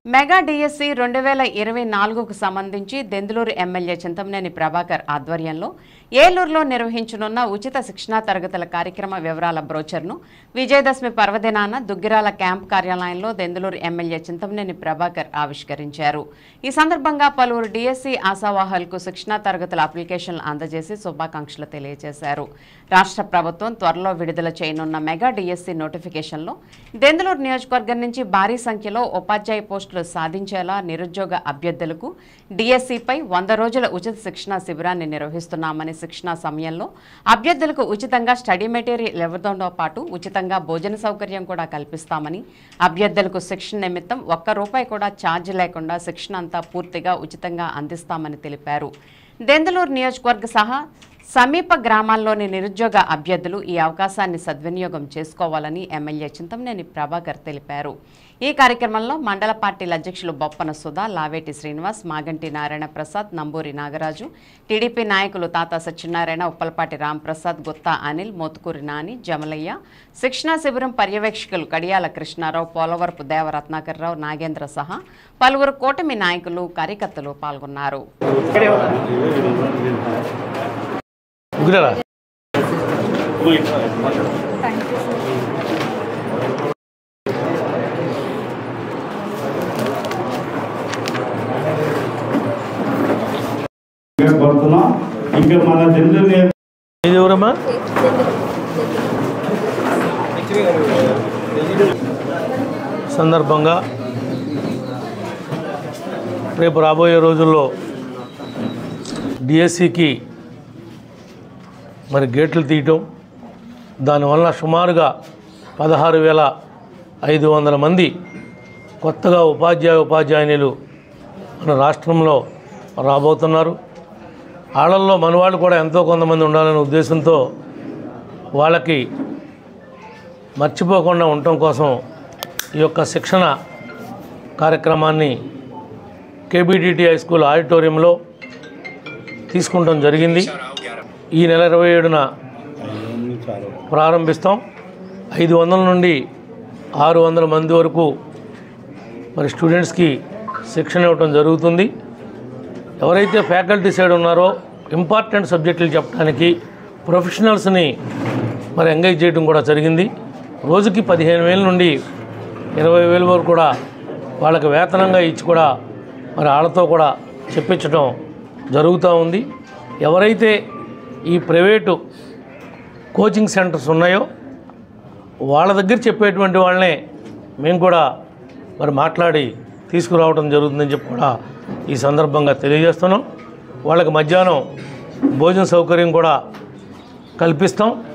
mega DSC రెండు వేల ఇరవై నాలుగుకు సంబంధించి దెందులూరు ఎమ్మెల్యే చింతమనేని ప్రభాకర్ ఆధ్వర్యంలో ఏలూరులో నిర్వహించనున్న ఉచిత శిక్షణా తరగతుల కార్యక్రమ వివరాల బ్రోచర్ను విజయదశమి పర్వదినాన దుగ్గిరాల క్యాంప్ కార్యాలయంలో దెందులూరు ఎమ్మెల్యే చింతమనేని ప్రభాకర్ ఆవిష్కరించారు ఈ సందర్భంగా పలువురు డిఎస్సి ఆశావాహులకు శిక్షణా తరగతుల అప్లికేషన్లు అందజేసి శుభాకాంక్షలు తెలియజేశారు రాష్ట్ర ప్రభుత్వం త్వరలో విడుదల చేయనున్న మెగా డిఎస్సి నోటిఫికేషన్లో దెందులూరు నియోజకవర్గం నుంచి భారీ సంఖ్యలో ఉపాధ్యాయ పోస్టులు సాధించేలా నిరుద్యోగ అభ్యర్థులకు డిఎస్సిపై వంద రోజుల ఉచిత శిక్షణా శిబిరాన్ని నిర్వహిస్తున్నామని శిక్షణా సమయంలో అభ్యర్థులకు ఉచితంగా స్టడీ మెటీరియల్ ఇవ్వడంతో పాటు ఉచితంగా భోజన సౌకర్యం కూడా కల్పిస్తామని అభ్యర్థులకు శిక్షణ నిమిత్తం ఒక్క రూపాయి కూడా ఛార్జ్ లేకుండా శిక్షణ అంతా పూర్తిగా ఉచితంగా అందిస్తామని తెలిపారు దెందులూరు నియోజకవర్గ సహా సమీప గ్రామాల్లోని నిరుద్యోగ అభ్యర్థులు ఈ అవకాశాన్ని సద్వినియోగం చేసుకోవాలని ఎమ్మెల్యే చింతమనేని ప్రభాకర్ తెలిపారు ఈ కార్యక్రమంలో మండల పార్టీల అధ్యక్షులు బొప్పన సుధా లావేటి శ్రీనివాస్ మాగంటి నారాయణ ప్రసాద్ నంబూరి నాగరాజు టీడీపీ నాయకులు తాత సత్యనారాయణ ఉప్పలపాటి రాంప్రసాద్ గుత్తా అనిల్ మోతుకూరి నాని జమలయ్య శిక్షణా శిబిరం పర్యవేక్షకులు కడియాల కృష్ణారావు పోలవరపు దేవరత్నాకర్రావు నాగేంద్ర సహా పలువురు కూటమి నాయకులు కార్యకర్తలు పాల్గొన్నారు ముగ్గురా కోరుతున్నాం ఇంకా మన జనరల్ ఇది ఎవరమ్మా సందర్భంగా రేపు రాబోయే రోజుల్లో డిఎస్సికి మరి గేట్లు తీయటం దానివల్ల సుమారుగా పదహారు వేల ఐదు వందల మంది కొత్తగా ఉపాధ్యాయ ఉపాధ్యాయునులు మన రాష్ట్రంలో రాబోతున్నారు వాళ్ళల్లో మనవాళ్ళు కూడా ఎంతో కొంతమంది ఉండాలనే ఉద్దేశంతో వాళ్ళకి మర్చిపోకుండా ఉండటం కోసం ఈ యొక్క శిక్షణ కార్యక్రమాన్ని కేబీటీటీ హై స్కూల్ ఆడిటోరియంలో తీసుకుంటాం జరిగింది ఈ నెల ఇరవై ఏడున ప్రారంభిస్తాం ఐదు వందల నుండి ఆరు వందల మంది వరకు మరి స్టూడెంట్స్కి శిక్షణ ఇవ్వటం జరుగుతుంది ఎవరైతే ఫ్యాకల్టీ సైడ్ ఉన్నారో ఇంపార్టెంట్ సబ్జెక్టులు చెప్పడానికి ప్రొఫెషనల్స్ని మరి ఎంగేజ్ చేయడం కూడా జరిగింది రోజుకి పదిహేను వేల నుండి ఇరవై వేల వరకు కూడా వాళ్ళకి వేతనంగా ఇచ్చి కూడా మరి వాళ్ళతో కూడా చెప్పించడం జరుగుతూ ఉంది ఎవరైతే ఈ ప్రైవేటు కోచింగ్ సెంటర్స్ ఉన్నాయో వాళ్ళ దగ్గర చెప్పేటువంటి వాళ్ళనే మేము కూడా మరి మాట్లాడి తీసుకురావడం జరుగుతుందని చెప్పి కూడా ఈ సందర్భంగా తెలియజేస్తున్నాం వాళ్ళకి మధ్యాహ్నం భోజన సౌకర్యం కూడా కల్పిస్తాం